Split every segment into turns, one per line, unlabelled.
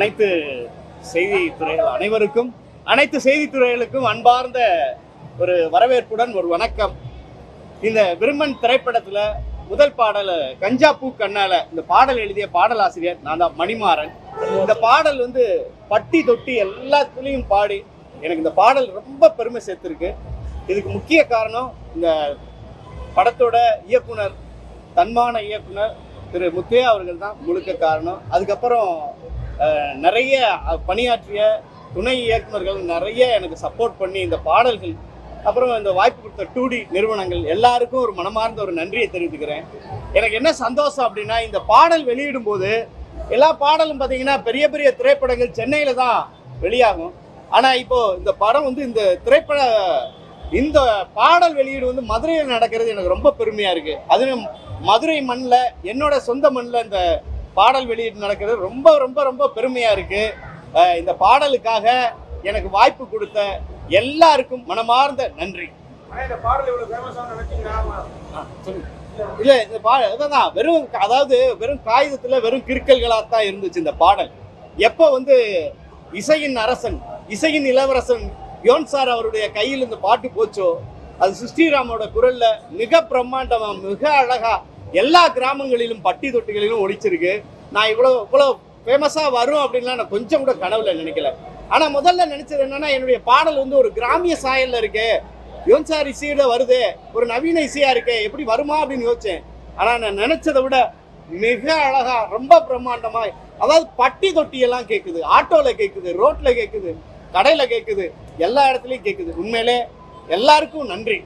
அனைத்து செய்தித்துறைகள் அனைவருக்கும் அனைத்து செய்தித்துறைகளுக்கும் அன்பார்ந்த ஒரு வரவேற்புடன் ஒரு வணக்கம் இந்த விருமன் திரைப்படத்துல முதல் பாடல் கஞ்சா பூ கண்ணால இந்த பாடல் எழுதிய பாடலாசிரியர் நான் தான் மணிமாறன் இந்த பாடல் வந்து பட்டி தொட்டி எல்லாத்துலேயும் பாடி எனக்கு இந்த பாடல் ரொம்ப பெருமை சேர்த்துருக்கு இதுக்கு முக்கிய காரணம் இந்த படத்தோட இயக்குனர் தன்மான இயக்குனர் திரு முத்தையா அவர்கள் தான் முழுக்க காரணம் அதுக்கப்புறம் அஹ், நிறைய அஹ், பணியாற்றிய துணை இயக்குனர்கள் நிறைய எனக்கு சப்போர்ட் பண்ணி இந்த பாடல்கள் அப்புறம் இந்த வாய்ப்பு கொடுத்த டூடி நிறுவனங்கள் எல்லாருக்கும் ஒரு மனமார்ந்த ஒரு நன்றியை தெரிவித்துக்கிறேன் எனக்கு என்ன சந்தோஷம் அப்படின்னா இந்த பாடல் வெளியிடும் போது எல்லா பாடலும் பார்த்தீங்கன்னா பெரிய பெரிய திரைப்படங்கள் சென்னையில தான் வெளியாகும் ஆனா இப்போ இந்த படம் வந்து இந்த திரைப்பட இந்த பாடல் வெளியீடு வந்து மதுரையில் நடக்கிறது எனக்கு ரொம்ப பெருமையா இருக்கு அதுவும் மதுரை மண்ணில் என்னோட சொந்த மண்ணில் இந்த பாடல் வெளியீடு நடக்கிறது ரொம்ப ரொம்ப ரொம்ப பெருமையா இருக்கு அஹ் இந்த பாடலுக்காக எனக்கு வாய்ப்பு கொடுத்த எல்லாருக்கும் மனமார்ந்த நன்றி
ஆனா இந்த பாடல் இவ்வளவு ஃபேமஸா நினைச்சீங்கன்னா
இல்ல இந்த பாடல் அதான் வெறும் அதாவது வெறும் காகிதத்துல வெறும் கிறுக்கல்களா தான் இருந்துச்சு இந்த பாடல் எப்போ வந்து இசையின் அரசன் இசையின் இளவரசன் யோன் சார் அவருடைய கையில் இந்த பாட்டு போச்சோ அது சுஸ்ரீராமோட குரல்ல மிக பிரம்மாண்டமா மிக அழகா எல்லா கிராமங்களிலும் பட்டி தொட்டிகளிலும் ஒழிச்சிருக்கு நான் இவ்வளவு இவ்வளவு ஃபேமஸா வரும் அப்படின்லாம் நான் கொஞ்சம் கூட கனவுல நினைக்கல ஆனா முதல்ல நினைச்சது என்னன்னா என்னுடைய பாடல் வந்து ஒரு கிராமிய சாயல்ல இருக்கு யோன்சார் இசையோட வருது ஒரு நவீன இசையா இருக்கே எப்படி வருமா அப்படின்னு யோசிச்சேன் ஆனா நான் நினைச்சதை விட மிக அழகா ரொம்ப பிரம்மாண்டமா அதாவது பட்டி தொட்டி எல்லாம் கேக்குது ஆட்டோல கேக்குது ரோட்ல கேக்குது கடையில கேக்குது எல்லா இடத்துலயும் கேக்குது உண்மையிலே எல்லாருக்கும் நன்றி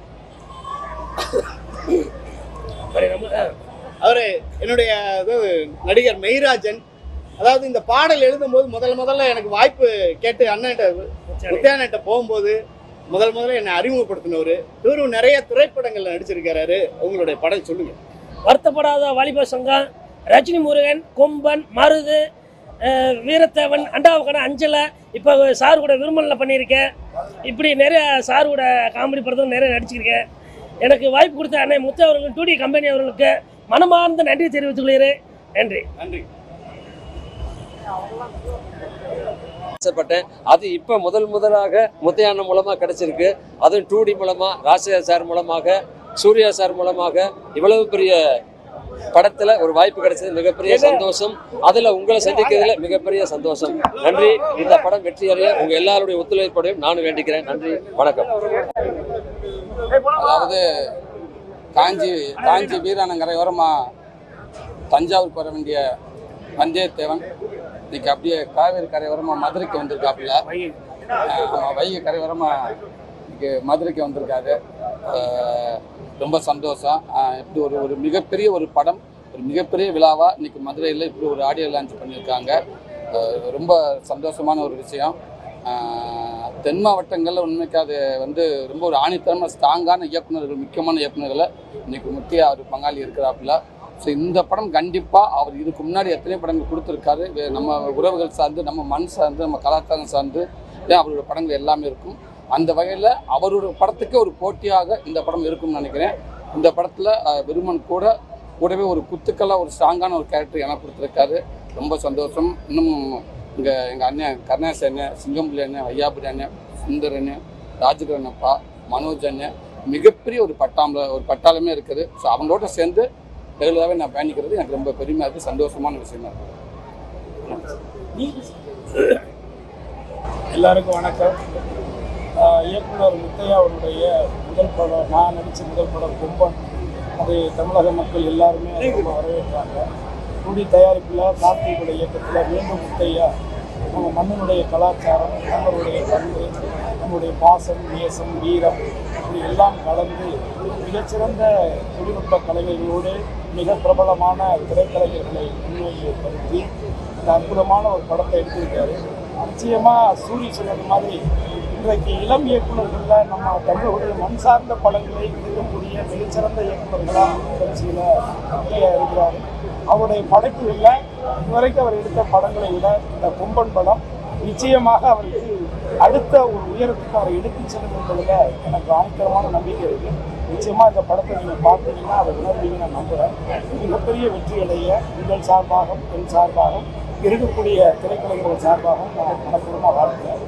அவரு என்னுடைய அதாவது நடிகர் மெய்ராஜன் அதாவது இந்த பாடல் எழுதும்போது முதல் முதல்ல எனக்கு வாய்ப்பு கேட்டு அண்ணன்ட்ட முத்தியானட்ட போகும்போது முதல் முதல்ல என்னை அறிமுகப்படுத்தினவர் இவரும் நிறைய திரைப்படங்கள்ல நடிச்சிருக்காரு உங்களுடைய படம் சொல்லுங்க
வருத்தப்படாத வாலிப சங்கம் ரஜினி முருகன் கொம்பன் மருது அஹ், வீரத்தேவன் அண்டாவுக்கடை அஞ்சலை இப்போ சார் கூட விரும்பலில் பண்ணியிருக்கேன் இப்படி நிறைய சார் கூட காமெடி படத்தில் நிறைய நடிச்சிருக்கேன் எனக்கு வாய்ப்பு கொடுத்த அண்ணன் முத்து அவர்களுக்கு டூடி கம்பெனி அவர்களுக்கு மனமார்ந்த நன்றி தெரிவித்துக் கொள்கிறேன் நன்றி
நன்றி
ஆசைப்பட்டேன் அது இப்போ முதல் முதலாக முத்தையாண்ணன் மூலமாக கிடைச்சிருக்கு அதுவும் டூ டி மூலமாக ராசையா சார் மூலமாக சூர்யா சார் மூலமாக இவ்வளவு பெரிய படத்துல ஒரு வாய்ப்பு கிடைச்சது மிகப்பெரிய சந்தோஷம் அதுல உங்களை சந்திக்கிறதுல மிகப்பெரிய சந்தோஷம் நன்றி இந்த படம் வெற்றி அடைய உங்க எல்லாருடைய ஒத்துழைப்போடையும் நானும் வேண்டிக்கிறேன் நன்றி வணக்கம்
அதாவது காஞ்சி காஞ்சி வீரானங்கரையோரமா தஞ்சாவூருக்கு வர வேண்டிய வந்தியத்தேவன் இன்னைக்கு அப்படியே காவேரி கரையோரமா மதுரைக்கு வந்திருக்காப்புல ஆமாம் வைகை கரையோரமா இன்னைக்கு மதுரைக்கு வந்திருக்காரு ஆஹ் ரொம்ப சந்தோஷம் ஆஹ் இப்படி ஒரு ஒரு மிகப்பெரிய ஒரு படம் ஒரு மிகப்பெரிய விழாவா இன்னைக்கு மதுரையில் இப்படி ஒரு ஆடியோ லான்ச் பண்ணியிருக்காங்க ஆஹ் ரொம்ப சந்தோஷமான ஒரு விஷயம் ஆஹ் தென் மாவட்டங்களில் உண்மைக்கு அது வந்து ரொம்ப ஒரு ஆணித்தரமான ஸ்ட்ராங்கான இயக்குனர்கள் முக்கியமான இயக்குனர்களை இன்னைக்கு முக்கிய அவர் பங்காளி இருக்கிறாப்புல ஸோ இந்த படம் கண்டிப்பாக அவர் இதுக்கு முன்னாடி எத்தனை படங்கள் கொடுத்துருக்காரு வே- நம்ம உறவுகள் சார்ந்து நம்ம மண் சார்ந்து நம்ம கலாச்சாரம் சார்ந்து ஏன் அவரோட படங்கள் எல்லாமே இருக்கும் அந்த வகையில் அவரோட படத்துக்கு ஒரு போட்டியாக இந்த படம் இருக்கும்னு நினைக்கிறேன் இந்த படத்தில் விருமன் கூட கூடவே ஒரு குத்துக்கலாக ஒரு ஸ்ட்ராங்கான ஒரு கேரக்டர் எனக்கு கொடுத்துருக்காரு ரொம்ப சந்தோஷம் இன்னும் இங்கே எங்கள் அண்ணன் கருணாஸ் அண்ணன் சிங்கம்புலி அண்ணன் வையாபுரி அண்ணன் சுந்தர் அண்ணன் ராஜகிரண் அப்பா மனோஜ் அண்ணன் மிகப்பெரிய ஒரு பட்டாம்பல ஒரு பட்டாளமே இருக்குது ஸோ அவங்களோட சேர்ந்து ரெகுலராகவே நான் பயணிக்கிறது எனக்கு ரொம்ப பெருமையாக இருக்குது சந்தோஷமான விஷயமா இருக்குது
எல்லாருக்கும் வணக்கம் ஆஹ் இயக்குனர் முத்தையா அவருடைய முதல் படம் நான் நடித்த முதல் படம் கும்பன் அது தமிழக மக்கள் எல்லாருமே ரொம்ப வரவேற்றாங்க குடி தயாரிப்பில் கார்த்திகுடைய இயக்கத்தில் மீண்டும் முத்தையா நம்ம மண்ணினுடைய கலாச்சாரம் நம்மளுடைய பண்பு நம்முடைய பாசம் நேசம் வீரம் இப்படி எல்லாம் கலந்து மிகச்சிறந்த தொழில்நுட்ப கலைஞர்களோடு மிக பிரபலமான திரைக்கலைஞர்களை முன்னிலைப்படுத்தி இந்த அற்புதமான ஒரு படத்தை எடுத்திருக்காரு நிச்சயமா சூரி சொன்னது மாதிரி இன்றைக்கு இளம் இயக்குநர்கள்ல நம்ம தமிழுடைய மண் சார்ந்த படங்களை எடுக்கக்கூடிய மிகச்சிறந்த இயக்குநர்களாக கட்சியில் முத்தையா இருக்கிறார் அவருடைய படைப்புகளில் இதுவரைக்கும் அவர் எடுத்த படங்களை விட இந்த கொம்பன் படம் நிச்சயமாக அவருக்கு அடுத்த ஒரு உயரத்துக்கு அவரை எடுத்துச் செல்லும் என்பதில் எனக்கு ஆணித்தரமான நம்பிக்கை இருக்கு நிச்சயமா இந்த படத்தை நீங்க பார்த்தீங்கன்னா அதை உணர்வீங்க நான் நம்புறேன் மிகப்பெரிய வெற்றி அடைய உங்கள் சார்பாகவும் என் சார்பாகவும் இருக்கக்கூடிய திரைக்கலைஞர்கள் சார்பாக நான் மனப்பூர்வமாக வாழ்த்துறேன்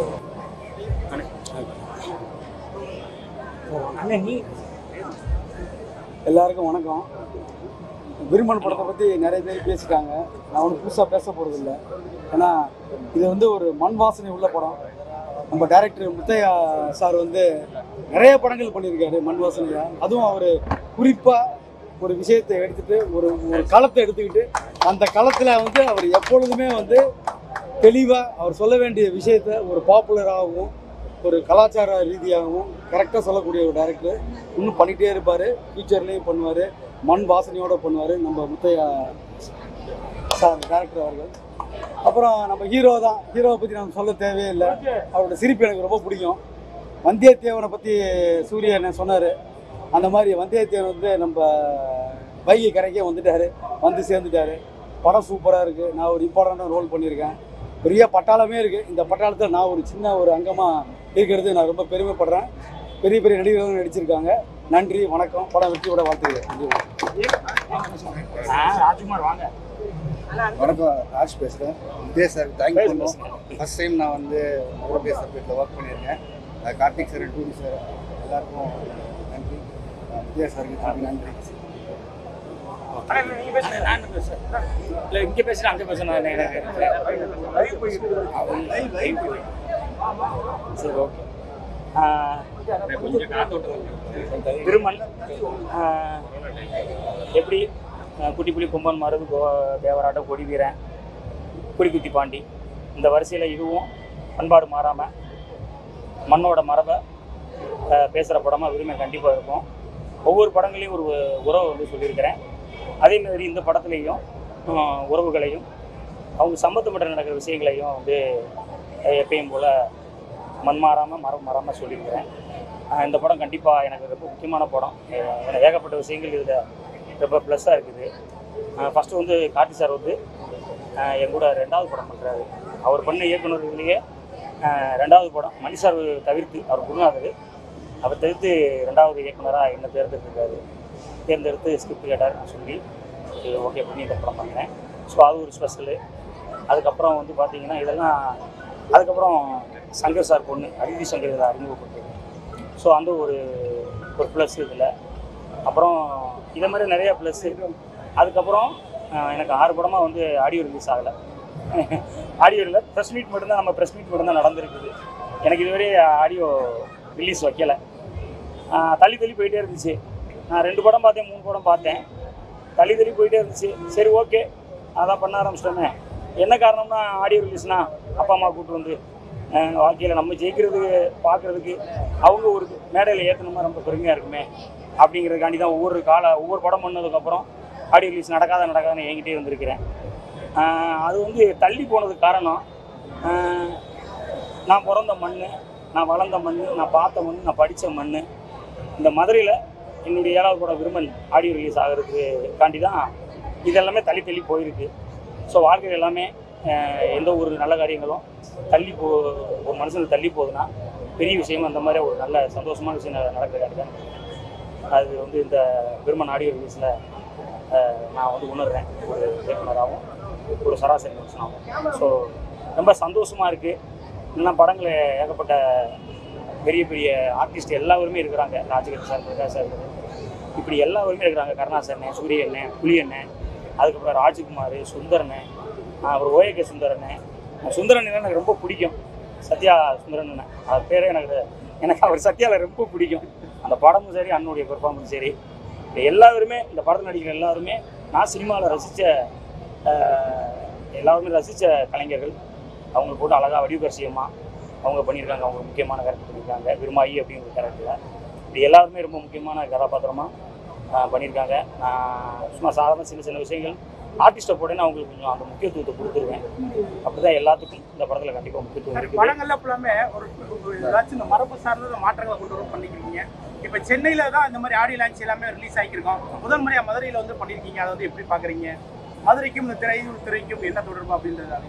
எல்லாருக்கும் வணக்கம் விருமன் படத்தை பற்றி நிறைய பேர் பேசிட்டாங்க நான் ஒன்றும் புதுசாக பேச போகிறதில்ல ஏன்னா இது வந்து ஒரு மண் வாசனை உள்ள படம் நம்ம டைரக்டர் முத்தையா சார் வந்து நிறைய படங்கள் பண்ணியிருக்காரு மண் வாசனையா அதுவும் அவர் குறிப்பாக ஒரு விஷயத்தை எடுத்துட்டு ஒரு ஒரு களத்தை எடுத்துக்கிட்டு அந்த களத்தில் வந்து அவர் எப்பொழுதுமே வந்து தெளிவாக அவர் சொல்ல வேண்டிய விஷயத்த ஒரு பாப்புலராகவும் ஒரு கலாச்சார ரீதியாகவும் கரெக்டாக சொல்லக்கூடிய ஒரு டைரக்டர் இன்னும் பண்ணிகிட்டே இருப்பார் ஃபியூச்சர்லேயும் பண்ணுவார் மண் வாசனையோடு பண்ணுவார் நம்ம முத்தையா சார் டேரக்டர் அவர்கள் அப்புறம் நம்ம ஹீரோ தான் ஹீரோவை பற்றி நம்ம சொல்ல தேவையே இல்லை அவரோட சிரிப்பு எனக்கு ரொம்ப பிடிக்கும் வந்தியத்தேவனை பற்றி சூரியன் சொன்னார் அந்த மாதிரி வந்தியத்தேவன் வந்து நம்ம வைகை கரைக்கே வந்துட்டார் வந்து சேர்ந்துட்டாரு படம் சூப்பராக இருக்குது நான் ஒரு இம்பார்ட்டண்ட்டாக ரோல் பண்ணியிருக்கேன் பெரிய பட்டாளமே இருக்குது இந்த பட்டாளத்தில் நான் ஒரு சின்ன ஒரு அங்கமாக இருக்கிறது நான் ரொம்ப பெருமைப்படுறேன் பெரிய பெரிய நடிகர்களும் நடிச்சிருக்காங்க நன்றி வணக்கம் படம் வெற்றியோட வாழ்த்துக்கிறேன் நன்றி வணக்கம்.
வணக்கம் ராஜ் பேசுகிறேன் விஜய் சார் தேங்க்யூ பண்ணுவோம் ஃபர்ஸ்ட் டைம் நான் வந்து ஓபிஎஸ் சப்ஜெக்டில் ஒர்க் பண்ணியிருக்கேன் அஹ் கார்த்திக் சார் டூரி சார் எல்லாருக்கும் நன்றி அஹ் விஜய் சாருக்கு திருப்பி நன்றி
இல்லை இங்கே பேசுகிறேன் அங்கே பேசுகிறேன் சரி ஓகே திருமல் ஆஹ், எப்படி ஆஹ், குட்டி புலி கும்பன் மருது கோ தேவராட்டம் கொடி வீரன் குடிக்குத்தி பாண்டி இந்த வரிசையில் இதுவும் பண்பாடு மாறாமல் மண்ணோட மரபை பேசுகிற படமாக விரும்பி கண்டிப்பாக இருக்கும் ஒவ்வொரு படங்களையும் ஒரு உறவை வந்து சொல்லியிருக்கிறேன் அதே மாதிரி இந்த படத்துலேயும் ஆஹ், உறவுகளையும் அவங்க சம்பந்தப்பட்ட நடக்கிற விஷயங்களையும் வந்து அஹ், எப்பயும் போல் மண் மாறாமல் மரம் மாறாமல் சொல்லியிருக்கிறேன் ஆஹ், இந்த படம் கண்டிப்பாக எனக்கு ரொம்ப முக்கியமான படம் அஹ், எனக்கு ஏகப்பட்ட விஷயங்கள் இதில் ரொம்ப ப்ளஸ்ஸாக இருக்குது ஃபஸ்ட்டு வந்து கார்த்தி சார் வந்து ஆஹ், என் கூட ரெண்டாவது படம் பண்ணுறாரு அவர் பண்ண இயக்குனர்கள்லேயே ஆஹ், ரெண்டாவது படம் மணி சார் தவிர்த்து அவர் குருநாதர் அவர் தவிர்த்து ரெண்டாவது இயக்குனராக என்ன தேர்ந்தெடுத்திருக்காரு தேர்ந்தெடுத்து ஸ்கிரிப்ட் கேட்டார் நான் சொல்லி ஓகே பண்ணி இந்த படம் பண்ணேன் ஸோ அது ஒரு ஸ்பெஷலு அதுக்கப்புறம் வந்து பார்த்தீங்கன்னா இதெல்லாம் அதுக்கப்புறம் சங்கர் சார் பொண்ணு அதிதி சங்கர் இதில் அறிமுகப்படுத்தது ஸோ அந்த ஒரு ஒரு ப்ளஸ் இதில் அப்புறம் இதை மாதிரி நிறைய ப்ளஸ்ஸு அதுக்கப்புறம் ஆஹ், எனக்கு ஆறு படமாக வந்து ஆடியோ ரிலீஸ் ஆகலை ஆடியோ இல்லை ப்ரெஸ் மீட் மட்டும்தான் நம்ம ப்ரெஸ் மீட் மட்டும்தான் நடந்திருக்குது எனக்கு இதுவரை ஆடியோ ரிலீஸ் வைக்கலை ஆஹ், தள்ளி தள்ளி போயிட்டே இருந்துச்சு நான் ரெண்டு படம் பார்த்தேன் மூணு படம் பார்த்தேன் தள்ளி தள்ளி போயிட்டே இருந்துச்சு சரி ஓகே அதான் பண்ண ஆரம்பிச்சிட்டோமே என்ன காரணம்னா ஆடியோ ரிலீஸ்னா அப்பா அம்மா கூப்பிட்டு வந்து வாழ்க்கையில் நம்ம ஜெயிக்கிறதுக்கு பார்க்குறதுக்கு அவங்க ஒரு மேடையில் ஏற்றணுமா ரொம்ப பெருமையாக இருக்குமே அப்படிங்கிறதுக்காண்டி தான் ஒவ்வொரு கால ஒவ்வொரு படம் பண்ணதுக்கப்புறம் ஆடியோ ரிலீஸ் நடக்காத நடக்காதுன்னு என்கிட்டே வந்திருக்கிறேன் ஆஹ் அது வந்து தள்ளி போனதுக்கு காரணம் ஆஹ் நான் பிறந்த மண் நான் வளர்ந்த மண் நான் பார்த்த மண் நான் படித்த மண் இந்த மதுரையில் என்னுடைய ஏழாவது படம் விரும்பன் ஆடியோ ரிலீஸ் ஆகிறதுக்கு காண்டி தான் இதெல்லாமே தள்ளி தள்ளி போயிருக்கு ஸோ வாழ்க்கையில் எல்லாமே அஹ், எந்த ஒரு நல்ல காரியங்களும் தள்ளி போ ஒரு மனுஷனுக்கு தள்ளி போகுதுன்னா பெரிய விஷயம் அந்த மாதிரி ஒரு நல்ல சந்தோஷமான விஷயம் நட- நடக்கிறதுக்காண்டி தான் அது வந்து இந்த விரும்பன் ஆடியோ ரிலீஸில் நான் வந்து உணர்றேன் ஒரு இயக்குனராகவும் ஒரு சராசரி மனுஷனாகவும் ஸோ ரொம்ப சந்தோஷமாக இருக்குது இன்னும் படங்கள் ஏகப்பட்ட பெரிய பெரிய ஆர்டிஸ்ட் எல்லாருமே இருக்கிறாங்க ராஜகிரி சார் பிரகாஷ் சார் இப்படி எல்லாருமே இருக்கிறாங்க கருணாசரணே சூரியண்ணே புலியண்ணன் அதுக்கப்புறம் ராஜ்குமார் சுந்தரண்ணே அப்புறம் ஓஏகே சுந்தரண்ணே சுந்தரன் எனக்கு ரொம்ப பிடிக்கும் சத்யா சுந்தரன் அண்ணன். அது பேரே எனக்கு எனக்கு அவர் சத்யாவில் ரொம்ப பிடிக்கும் அந்த படமும் சரி அண்ணனுடைய பெர்ஃபார்மன்ஸ் சரி இது எல்லாருமே இந்த படத்தில் நடிக்கிற எல்லாருமே நான் சினிமாவில் ரசித்த எல்லாருமே ரசித்த கலைஞர்கள் அவங்க போட்டு அழகாக வடிவகரசியமாக அவங்க பண்ணியிருக்காங்க அவங்க முக்கியமான கேரக்டர் பண்ணியிருக்காங்க விரும்பாயி அப்படிங்கிற கேரக்டரில் இது எல்லாருமே ரொம்ப முக்கியமான கதாபாத்திரமாக பண்ணியிருக்காங்க நான் சும்மா சாதாரண சின்ன சின்ன விஷயங்கள் ஆர்டிஸ்ட்டை போட்டேன்னு அவங்களுக்கு கொஞ்சம் அந்த முக்கியத்துவத்தை கொடுத்துருவேன் அப்படி தான் எல்லாத்துக்கும் இந்த படத்தில் கண்டிப்பாக முக்கியத்துவம் இருக்குது
படங்கள்ல ஃபுல்லாமே ஒரு ஒரு ஏதாச்சும் இந்த மரபு சார்ந்த மாற்றங்களை கொண்டு வர பண்ணிக்கிறீங்க இப்போ சென்னையில தான் இந்த மாதிரி ஆடியோ லான்ச் எல்லாமே ரிலீஸ் ஆகியிருக்கோம் முதல் முறையா மதுரையில வந்து பண்ணியிருக்கீங்க அதை வந்து எப்படி பாக்குறீங்க மதுரைக்கும் இந்த திரையும் திரைக்கும் என்ன தொடர்பு அப்படின்றது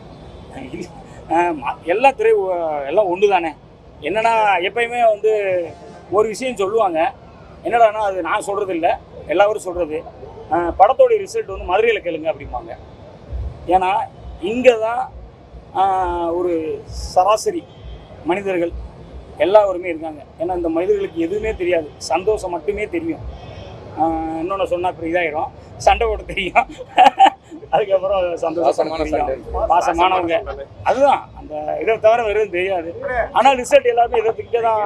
ஆமா, எல்லா திரை உ- எல்லாம் ஒன்று தானே என்னன்னா எப்பயுமே வந்து ஒரு விஷயம் சொல்லுவாங்க என்னடான்னா அது நான் சொல்கிறது இல்லை எல்லாரும் சொல்கிறது படத்தோடைய ரிசல்ட் வந்து மதுரையில் கேளுங்க அப்படிம்பாங்க ஏன்னா இங்கே தான் ஆஹ், ஒரு சராசரி மனிதர்கள் எல்லாருமே இருக்காங்க ஏன்னா இந்த மனிதர்களுக்கு எதுவுமே தெரியாது சந்தோஷம் மட்டுமே தெரியும் இன்னொன்று சொன்னால் இப்போ இதாயிரும் சண்டை போட தெரியும் அதுக்கப்புறம் சந்தோஷம்
பாசமான சண்டை.
பாசமானவங்க அதுதான் அந்த இதை தவிர வேறு எதுவும் தெரியாது ஆனால் ரிசல்ட் எல்லாமே இதை இங்கே தான்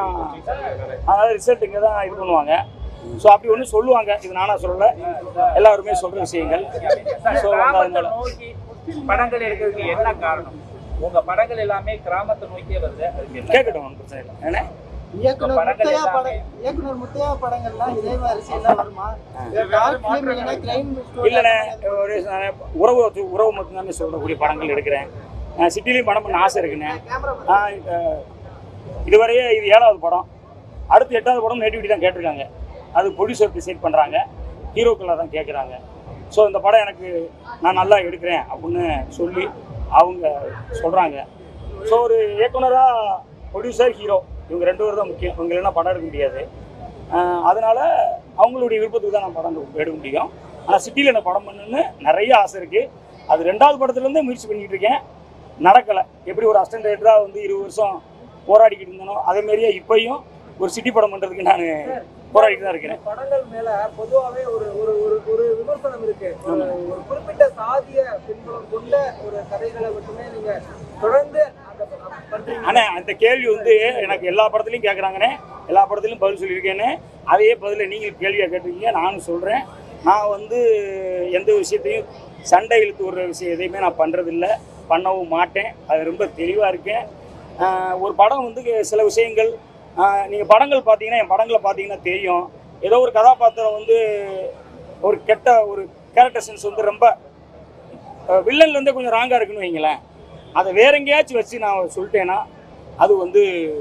அதனால் ரிசல்ட் இங்கே தான் இது பண்ணுவாங்க ஸோ அப்படி ஒன்று சொல்லுவாங்க இது நானா சொல்லலை எல்லாருமே சொல்கிற விஷயங்கள் ஸோ அதனால
நோக்கி படங்கள் எடுக்கிறதுக்கு என்ன காரணம் உங்க படங்கள் எல்லாமே கிராமத்தை நோக்கியே வருது அதுக்கு என்ன
கேட்கட்டும் ஒன்றும் பிரச்சனை இல்லை ஏன்னா
இயக்குனர்
படங்கள்
முத்தையா
எல்லாமே.
படம் இயக்குனர் முத்தையா படங்கள்லாம் இதே வரிசையெல்லாம் வருமா டார்க் ஃபிலிம் இல்லைன்னா கிரைம்
இல்லைண்ணே ஒரு நான் உறவு வச்சு- உறவு மட்டும்தானே சொல்லக்கூடிய படங்கள் எடுக்கிறேன் சிட்டிலையும் படம் பண்ண ஆசை இருக்குண்ணே ஆஹ் இப்ப இதுவரையே இது ஏழாவது படம் அடுத்து எட்டாவது படம் நேட்டிவிட்டி தான் கேட்டிருக்காங்க அது ப்ரொடியூசர் டிசைட் பண்ணுறாங்க ஹீரோக்களாக தான் கேட்குறாங்க ஸோ இந்த படம் எனக்கு நான் நல்லா எடுக்கிறேன் அப்படின்னு சொல்லி அவங்க சொல்கிறாங்க ஸோ ஒரு இயக்குனராக ப்ரொடியூசர் ஹீரோ இவங்க ரெண்டு பேரும் தான் முக்கியம் இவங்க இல்லைன்னா படம் எடுக்க முடியாது ஆஹ் அதனால அவங்களுடைய விருப்பத்துக்கு தான் நான் படம் எடுக்க முடியும் ஆனால் சிட்டியில் என்ன படம் பண்ணணுன்னு நிறைய ஆசை இருக்குது அது ரெண்டாவது படத்துலேருந்தே முயற்சி பண்ணிக்கிட்டு இருக்கேன் நடக்கலை எப்படி ஒரு அசிஸ்டன்ட் ரைட்டராக வந்து இருபது வருஷம் போராடிக்கிட்டு இருந்தனோ அதே மாதிரியே இப்பயும் ஒரு சிட்டி படம் பண்ணுறதுக்கு நான் போராடிட்டு தான் இருக்கிறேன்
படங்கள் மேல பொதுவாவே ஒரு ஒரு ஒரு ஒரு விமர்சனம் இருக்கு ஒரு ஒரு குறிப்பிட்ட சாதிய பின்புலம் கொண்ட ஒரு கதைகளை மட்டுமே நீங்க தொடர்ந்து அந்த பண்றீங்க
ஆனால் அந்த கேள்வி வந்து எனக்கு எல்லா படத்துலையும் கேட்குறாங்கண்ணே எல்லா படத்துலையும் பதில் சொல்லியிருக்கேன்னு அதே பதிலை நீங்கள் கேள்வியாக கேட்டிருக்கீங்க நானும் சொல்கிறேன் நான் வந்து எந்த விஷயத்தையும் சண்டை இழுத்து விடுற விஷயம் எதையுமே நான் பண்ணுறதில்ல பண்ணவும் மாட்டேன் அது ரொம்ப தெளிவாக இருக்கேன் ஆஹ் ஒரு படம் வந்து சில விஷயங்கள் நீங்கள் படங்கள் பார்த்தீங்கன்னா என் படங்களை பார்த்தீங்கன்னா தெரியும் ஏதோ ஒரு கதாபாத்திரம் வந்து ஒரு கெட்ட ஒரு கேரக்டர் சென்ஸ் வந்து ரொம்ப வில்லன்லேருந்தே கொஞ்சம் ராங்காக இருக்குன்னு வைங்களேன் அதை வேற எங்கேயாச்சும் வச்சு நான் சொல்லிட்டேன்னா அது வந்து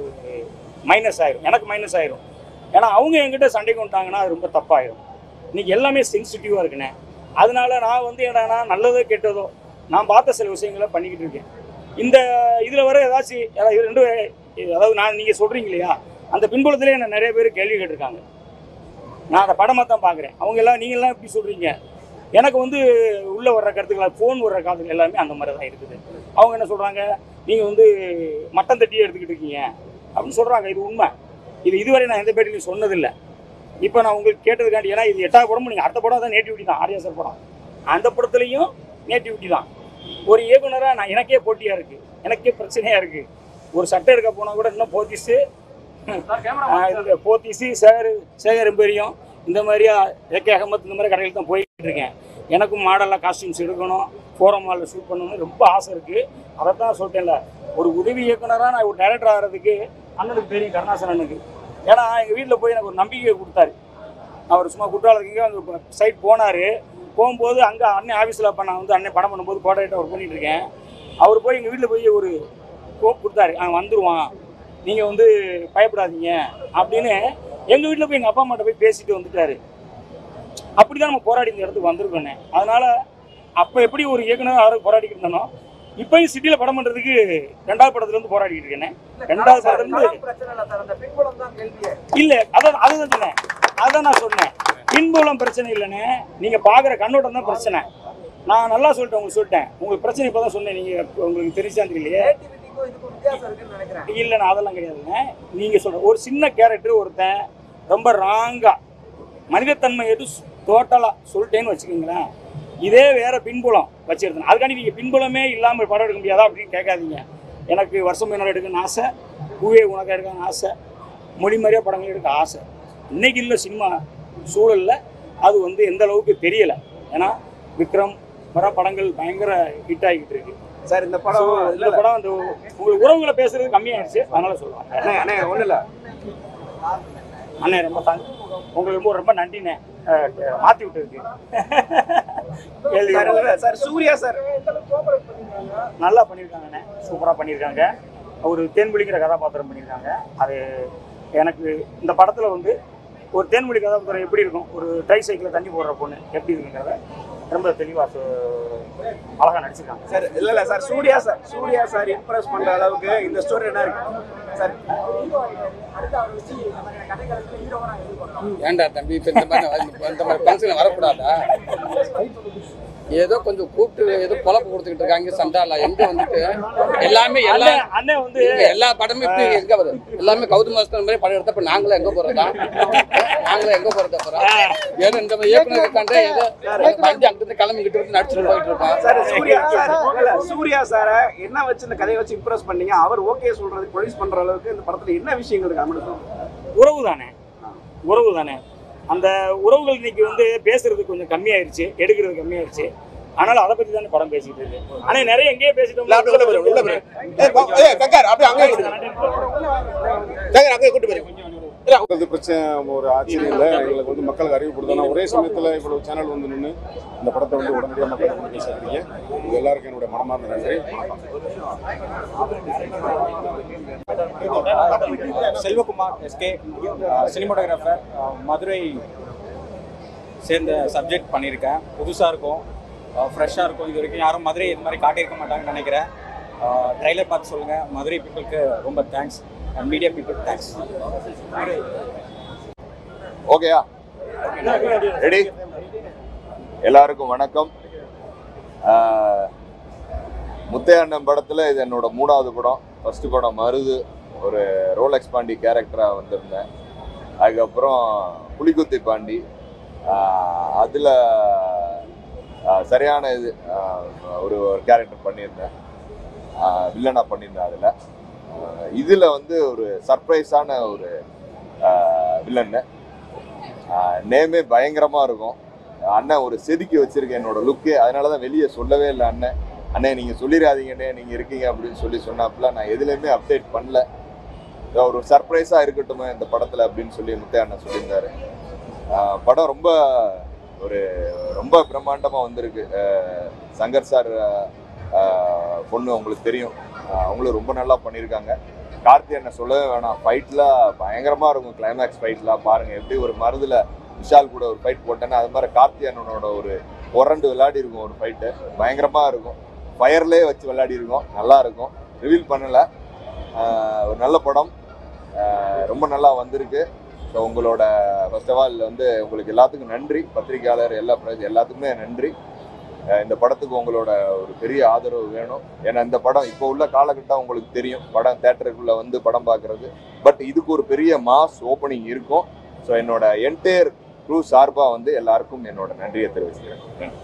மைனஸ் ஆயிரும் எனக்கு மைனஸ் ஆயிரும் ஏன்னா அவங்க என்கிட்ட சண்டைக்கு வந்துட்டாங்கன்னா அது ரொம்ப தப்பாயிரும் இன்னைக்கு எல்லாமே சென்சிட்டிவாக இருக்குண்ணே அதனால நான் வந்து என்னன்னா நல்லதோ கெட்டதோ நான் பார்த்த சில விஷயங்களை பண்ணிக்கிட்டு இருக்கேன் இந்த இதில் வர ஏதாச்சும் அதாவது இது ரெண்டு அதாவது நான் நீங்கள் சொல்கிறீங்க இல்லையா அந்த பின்புலத்திலே என்ன நிறைய பேர் கேள்வி கேட்டிருக்காங்க நான் அதை படமாக தான் பார்க்குறேன் அவங்க எல்லாம் நீங்கள்லாம் இப்படி சொல்கிறீங்க எனக்கு வந்து உள்ளே வர்ற கருத்துக்கள் ஃபோன் வர்ற காதுகள் எல்லாமே அந்த மாதிரி தான் இருக்குது அவங்க என்ன சொல்கிறாங்க நீங்கள் வந்து மட்டம் தட்டியே எடுத்துக்கிட்டு இருக்கீங்க அப்படின்னு சொல்கிறாங்க இது உண்மை இது இதுவரை நான் எந்த பேட்டிலையும் சொன்னதில்லை இப்போ நான் உங்களுக்கு கேட்டதுக்காண்டி ஏன்னா இது எட்டாவது படமும் நீங்கள் அடுத்த படம் தான் நேட்டிவிட்டி தான் ஆர்யா சார் படம் அந்த படத்துலையும் நேட்டிவிட்டி தான் ஒரு இயக்குனராக நான் எனக்கே போட்டியாக இருக்குது எனக்கே பிரச்சனையாக இருக்குது ஒரு சட்டை எடுக்க போனால் கூட இன்னும் போத்திஸு ஆஹ் இந்த போத்திஸு சேகர் சேகர் எம்பெரியம் இந்த மாதிரியா ஏகே அகமத் இந்த மாதிரி கடையில் தான் போயிட்டு இருக்கேன் எனக்கும் மாடலாக காஸ்டியூம்ஸ் எடுக்கணும் ஃபோரம் மாலில் ஷூட் பண்ணணும்னு ரொம்ப ஆசை இருக்குது அதை தான் சொல்லிட்டேன்ல ஒரு உதவி இயக்குனராக நான் ஒரு டைரக்டர் ஆகிறதுக்கு அண்ணனுக்கு தெரியும் கருணாசன் அண்ணனுக்கு ஏன்னா எங்கள் வீட்டில் போய் எனக்கு ஒரு நம்பிக்கையை கொடுத்தாரு அவர் சும்மா குற்றாலத்துக்கு அங்கே சைட் போனார் போகும்போது அங்கே அண்ணன் ஆஃபீஸில் அப்போ நான் வந்து அண்ணன் படம் பண்ணும்போது கோடையிட்ட ஒர்க் பண்ணிட்டு இருக்கேன் அவர் போய் எங்கள் வீட்டில் போய் ஒரு கோப் கொடுத்தாரு அவன் வந்துடுவான் நீங்கள் வந்து பயப்படாதீங்க அப்படின்னு எங்கள் வீட்டில் போய் எங்கள் அப்பா அம்மாட்ட போய் பேசிட்டு வந்துட்டாரு அப்படி தான் நம்ம போராடி இந்த இடத்துக்கு வந்திருக்கோண்ணே அதனால் அப்போ எப்படி ஒரு இயக்குனர் அவருக்கு போராடிக்கிட்டு இருந்தனோ இப்போயும் சிட்டியில் படம் பண்ணுறதுக்கு ரெண்டாவது படத்துலேருந்து போராடிக்கிட்டு இருக்கேனே ரெண்டாவது படத்துலேருந்து
பிரச்சனை இல்லை சார் அந்த பின்புலம் தான் கேள்வியே
இல்ல அதான் அதுதான் சொன்னேன் அதான் நான் சொன்னேன் பின்புலம் பிரச்சனை இல்லைண்ணே நீங்க பாக்குற கண்ணோட்டம் தான் பிரச்சனை நான் நல்லா சொல்லிட்டேன் உங்களுக்கு சொல்லிட்டேன் உங்களுக்கு பிரச்சனை இப்பதான் சொன்னேன் நீங்க உங்களுக்கு தெரிஞ்சா தெரியலையே
கிரியேட்டிவிட்டிக்கும் இதுக்கும் வித்தியாசம் இருக்குன்னு நினைக்கிறேன்
இல்லைண்ணா அதெல்லாம் கிடையாதுங்க நீங்க சொல்ற ஒரு சின்ன கேரக்டர் ஒருத்தன் ரொம்ப ராங்கா மனிதத்தன்மை எதுவும் டோட்டலா சொல்லிட்டேன்னு வச்சுக்கோங்களேன் இதே வேற பின்புலம் வச்சிருந்தேன் அதுக்காண்டி நீங்க பின்புலமே இல்லாமல் படம் எடுக்க முடியாதா அப்படின்னு கேட்காதீங்க எனக்கு வருஷம் முன்னாடி எடுக்கணும்னு ஆசை பூவே உனக்கு எடுக்கணும்னு ஆசை மொழி மாதிரியா படங்கள் எடுக்க ஆசை இன்னைக்கு இல்லை சினிமா சூழல்ல அது வந்து எந்த அளவுக்கு தெரியல ஏன்னா விக்ரம் வர படங்கள் பயங்கர ஹிட் ஆகிட்டு இருக்கு
சார் இந்த
So,
படம்
இந்த படம் அந்த உங்களுக்கு உறவுகளை பேசுறது கம்மியாயிருச்சு அதனால சொல்லுவாங்க
அண்ணே அண்ணே ஒன்றும் இல்லை
அண்ணே ரொம்ப தேங்க்ஸ் உங்களுக்கு ரொம்ப ரொம்ப நன்றிண்ணே அஹ், மாத்தி விட்டுருக்கு கேள்வி
சார் இல்ல, சார் சூர்யா சார்
நல்லா பண்ணியிருக்காங்கண்ணே சூப்பராக பண்ணியிருக்காங்க ஒரு தேன்மொழிங்கிற கதாபாத்திரம் பண்ணியிருக்காங்க அது எனக்கு இந்த படத்தில் வந்து ஒரு தேன்மொழி கதாபாத்திரம் எப்படி இருக்கும் ஒரு ட்ரை சைக்கிளில் தண்ணி போடுற பொண்ணு எப்படி இருக்குங்கிறத ரொம்ப தெளிவாக அழகாக நடிச்சிருக்காங்க
சார் இல்ல இல்ல sir Suriya sir Suriya sir impress பண்ற அளவுக்கு இந்த ஸ்டோரி என்ன இருக்கு சார்
அடுத்து அவரை வச்சு இந்த மாதிரியான கதைகளுக்கு ஹீரோவா நாங்கள் இது பண்ணோம்
ஏன்டா தம்பி இப்போ இந்த மாதிரி இந்த மாதிரி ஃபங்க்ஷன் வரக்கூடாதா ஏதோ கொஞ்சம் கூப்பிட்டு ஏதோ பொழப்பு கொடுத்துக்கிட்டு இருக்காங்க சண்டால எங்க வந்துட்டு எல்லாமே எல்லா
அண்ணன் அண்ணன் வந்து
இங்க எல்லா படமும் இப்படி எங்க வருது எல்லாமே கௌதம் மாஸ்டர் மாதிரி படம் எடுத்தப்ப நாங்களும் எங்க போறதா நாங்களும் எங்க போறது அப்புறம் ஏதோ இந்த மாதிரி இயக்குனர் இருக்காண்ட ஏதோ வண்டி அங்கிட்டு கிளம்பிக்கிட்டு வந்து நடிச்சுட்டு போயிட்டு இருக்கோம்
சார் சூர்யா சார் இல்ல சூர்யா சாரை என்ன வச்சு இந்த கதையை வச்சு இம்ப்ரெஸ் பண்ணீங்க அவர் ஓகே சொல்றது ப்ரொடியூஸ் பண்ற அளவுக்கு இந்த படத்துல என்ன விஷயங்கள் இருக்கு
உறவு தானே உறவு தானே அந்த உறவுகள் இன்னைக்கு வந்து பேசுறது கொஞ்சம் கம்மியாயிருச்சு எடுக்கிறது கம்மியாயிருச்சு ஆனாலும் அதை பத்தி தானே படம் பேசிட்டு இருக்கு ஆனா நிறைய எங்கேயே பேசிட்டோம்
அது பிரச்சனை ஒரு ஆச்சரியம் இல்லை எங்களுக்கு வந்து மக்களுக்கு அறிவு கொடுத்தோம்னா ஒரே சமயத்தில் இவ்வளவு சேனல் வந்து நின்று இந்த படத்தை வந்து உடனடியாக மக்களுக்கு கொண்டு போய் சேர்க்குறீங்க இது எல்லாருக்கும் என்னுடைய மனமார்ந்த நன்றி
செல்வகுமார் எஸ்கே சினிமாட்டோகிராஃபர் மதுரை சேர்ந்த சப்ஜெக்ட் பண்ணியிருக்கேன் புதுசாக இருக்கும் ஃப்ரெஷ்ஷாக இருக்கும் இது வரைக்கும் யாரும் மதுரை இது மாதிரி காட்டியிருக்க மாட்டாங்கன்னு நினைக்கிறேன் ட்ரைலர் பார்த்து சொல்லுங்கள் மதுரை பீப்புளுக்கு ரொம்ப thanks and media people thanks
ஓகேயா ரெடி எல்லாருக்கும் வணக்கம் ஆஹ், முத்தையண்ணன் படத்தில் இது என்னோட மூணாவது படம் ஃபர்ஸ்ட் படம் மருது ஒரு ரோலெக்ஸ் பாண்டி கேரக்டராக வந்திருந்தேன் அதுக்கப்புறம் புலிகுத்தி பாண்டி அதில் சரியான இது ஆஹ், ஒரு ஒரு கேரக்டர் பண்ணியிருந்தேன் வில்லனாக பண்ணியிருந்தேன் அதில் இதில் வந்து ஒரு சர்ப்ரைஸான ஒரு வில்லன்னு நேமே பயங்கரமாக இருக்கும் அண்ணன் ஒரு செதுக்கி வச்சிருக்கேன் என்னோட லுக்கு அதனால தான் வெளியே சொல்லவே இல்லை அண்ணன் அண்ணே நீங்கள் சொல்லிடாதீங்கண்ணே நீங்கள் இருக்கீங்க அப்படின்னு சொல்லி சொன்னாப்புல நான் எதுலேயுமே அப்டேட் பண்ணல இது ஒரு சர்ப்ரைஸாக இருக்கட்டுமே இந்த படத்தில் அப்படின்னு சொல்லி முத்தைய அண்ணன் சொல்லியிருந்தாரு ஆஹ் படம் ரொம்ப ஒரு ரொம்ப பிரம்மாண்டமாக வந்திருக்கு ஆஹ் சங்கர் சார் ஆஹ் பொண்ணு உங்களுக்கு தெரியும் ஆஹ் அவங்களும் ரொம்ப நல்லா பண்ணியிருக்காங்க கார்த்தி அண்ணன் சொல்லவே வேணாம் ஃபைட்லாம் பயங்கரமாக இருக்கும் கிளைமேக்ஸ் ஃபைட்லாம் பாருங்கள் எப்படி ஒரு மருதில் விஷால் கூட ஒரு ஃபைட் போட்டேன்னா அது மாதிரி கார்த்தி அண்ணனோட ஒரு புரண்டு விளையாடி இருக்கும் ஒரு ஃபைட்டு பயங்கரமாக இருக்கும் ஃபயர்லேயே வச்சு விளையாடி இருக்கோம் நல்லா இருக்கும் ரிவீல் பண்ணலை ஒரு நல்ல படம் ஆஹ் ரொம்ப நல்லா வந்திருக்கு ஸோ உங்களோட ஃபர்ஸ்ட் ஆஃப் ஆல் வந்து உங்களுக்கு எல்லாத்துக்கும் நன்றி பத்திரிகையாளர் எல்லா பிர- எல்லாத்துக்குமே நன்றி அஹ் இந்த படத்துக்கு உங்களோட ஒரு பெரிய ஆதரவு வேணும் ஏன்னா இந்த படம் இப்போ உள்ள காலகட்டம் உங்களுக்கு தெரியும் படம் தேட்டருக்குள்ள வந்து படம் பார்க்கறது பட் இதுக்கு ஒரு பெரிய மாஸ் ஓப்பனிங் இருக்கும் ஸோ என்னோட என்டையர் க்ரூ சார்பாக வந்து எல்லாருக்கும் என்னோட நன்றியை தெரிவிச்சுக்கிறேன்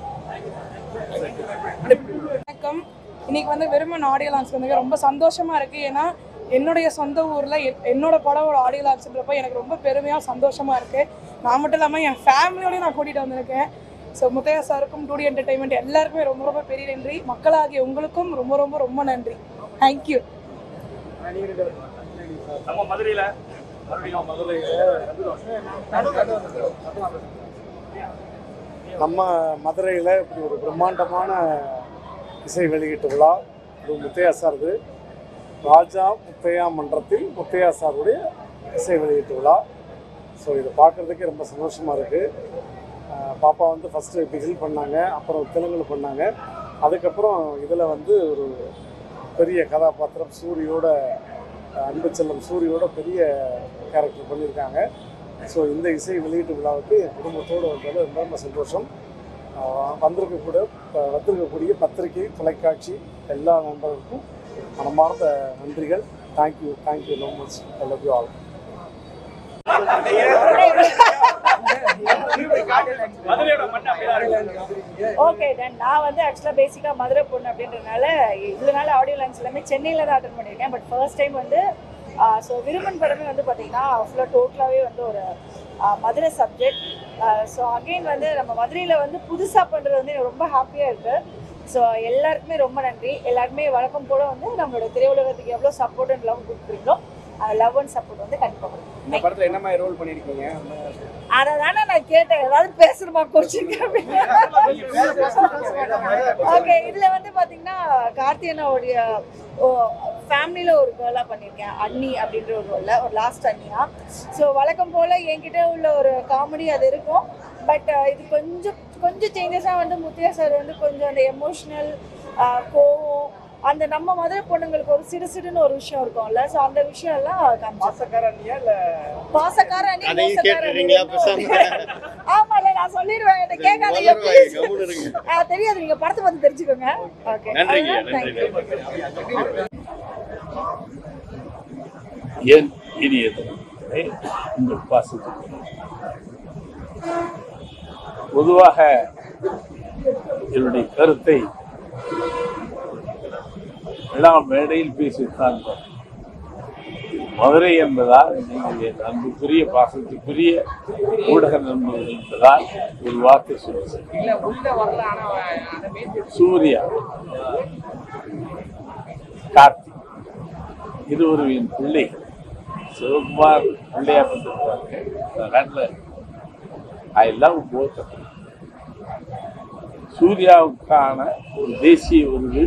வணக்கம் இன்னைக்கு வந்து விரும்பன் ஆடியோ லான்ச் வந்து ரொம்ப சந்தோஷமா இருக்கு ஏன்னா என்னுடைய சொந்த ஊர்ல எ- என்னோட படமோட ஆடியோ லான்ச்ன்றப்ப எனக்கு ரொம்ப பெருமையா சந்தோஷமா இருக்கு நான் மட்டும் இல்லாம என் ஃபேமிலியோடய நான் கூட்டிட்டு வந்திருக்கேன் ஸோ முத்தையா சாருக்கும் டூடி என்டர்டைன்மெண்ட் எல்லாருக்குமே ரொம்ப ரொம்ப பெரிய நன்றி மக்களாகிய உங்களுக்கும் ரொம்ப ரொம்ப ரொம்ப நன்றி தேங்க்யூ
நம்ம மதுரையில
நம்ம மதுரையில் இப்படி ஒரு பிரம்மாண்டமான இசை வெளியீட்டு விழா இது முத்தையா சார்து ராஜா முத்தையா மன்றத்தில் முத்தையா சாருடைய இசை வெளியீட்டு விழா ஸோ இதை பார்க்குறதுக்கே ரொம்ப சந்தோஷமாக இருக்குது பாப்பா வந்து ஃபஸ்ட்டு பிகில் பண்ணாங்க அப்புறம் தெலுங்குல பண்ணாங்க அதுக்கப்புறம் இதில் வந்து ஒரு பெரிய கதாபாத்திரம் சூரியோட அன்பு செல்லம் சூரியோட பெரிய கேரக்டர் பண்ணியிருக்காங்க ஸோ இந்த இசை வெளியீட்டு விழாவுக்கு என் குடும்பத்தோடு வந்தது ரொம்ப ரொம்ப சந்தோஷம் ஆஹ் வந்திருக்கக்கூட ப- வந்திருக்கக்கூடிய பத்திரிகை தொலைக்காட்சி எல்லா நண்பர்களுக்கும் மனமார்ந்த நன்றிகள் thank you thank you very much I love you all
okay then நான் வந்து ஆக்சுவலாக பேசிக்காக மதுரை பொண்ணு அப்படின்றதுனால இவ்வளோ நாள் ஆடியோ லான்ச் எல்லாமே சென்னையில் தான் அட்டன் பண்ணியிருக்கேன் பட் ஃபர்ஸ்ட் டைம் வந்து ஸோ விருமன் படமே வந்து பார்த்தீங்கன்னா ஃபுல்லாக டோட்டலாகவே வந்து ஒரு ஆஹ், மதுரை சப்ஜெக்ட் ஸோ அகெயின் வந்து நம்ம மதுரையில் வந்து புதுசாக பண்ணுறது வந்து எனக்கு ரொம்ப ஹாப்பியாக இருக்குது ஸோ எல்லாருக்குமே ரொம்ப நன்றி எல்லாருமே வழக்கம் போல வந்து நம்மளோட திரையுலகத்துக்கு எவ்வளோ சப்போர்ட் அண்ட் லவ் கொடுக்குறீங்களோ லவ் அண்ட் சப்போர்ட் வந்து கண்டிப்பாக கொடுக்கும்
இந்த படத்துல என்ன மாதிரி ரோல் பண்ணிருக்கீங்க
அதை தானே நான் கேட்டேன் ஏதாவது பேசணுமா கோச்சிங் ஓகே இதில் வந்து பார்த்தீங்கன்னா கார்த்தியனாவுடைய ஃபேமிலியில் ஒரு கேர்ளாக பண்ணியிருக்கேன் அண்ணி அப்படின்ற ஒரு ரோலில் ஒரு லாஸ்ட் அண்ணியா ஸோ வழக்கம் போல் என்கிட்ட உள்ள ஒரு காமெடி அது இருக்கும் பட் இது கொஞ்சம் கொஞ்சம் சேஞ்சஸாக வந்து முத்தியா சார் வந்து கொஞ்சம் அந்த எமோஷ்னல் கோவம் அந்த நம்ம மதுரை பொண்ணுங்களுக்கு ஒரு சிடு சிடுன்னு ஒரு விஷயம் இருக்கும்ல ஸோ அந்த விஷயம் எல்லாம் காமிச்சு
பாசக்கார அண்ணியா இல்ல
பாசக்கார அணி
அதையும்
மோசக்கார அணி
கேட்டுறீங்களா
ரெண்டும்
பேசாம
ஆமா இல்ல நான் சொல்லிடுவேன் என்ன கேட்காதீங்க
வளருவாங்க,
please.
கம்முனு இருங்க.
ஆ, தெரியாது நீங்க படத்தை பார்த்து தெரிஞ்சுக்கோங்க ஓகே
நன்றிங்க
Thank you.
நன்றி
ஏன் இனியது உங்கள் பாசத்துக்கு பொதுவாக என்னுடைய கருத்தை எல்லா மேடையில் பேசித்தான் மதுரை என்பதால் நீங்கள் என் அன்புக்குரிய பாசத்துக்குரிய ஊடக நண்பர்கள் என்பதால் ஒரு வார்த்தை சொல்லுங்கள்
இல்ல உள்ள வரல ஆனா அதை பேசி
சூர்யா கார்த்திக் இருவரு என் பிள்ளை சிவகுமார் பிள்ளையா வந்திருக்காங்க அதனால ஐ லவ் போத் சூர்யாவுக்கான ஒரு தேசிய விருது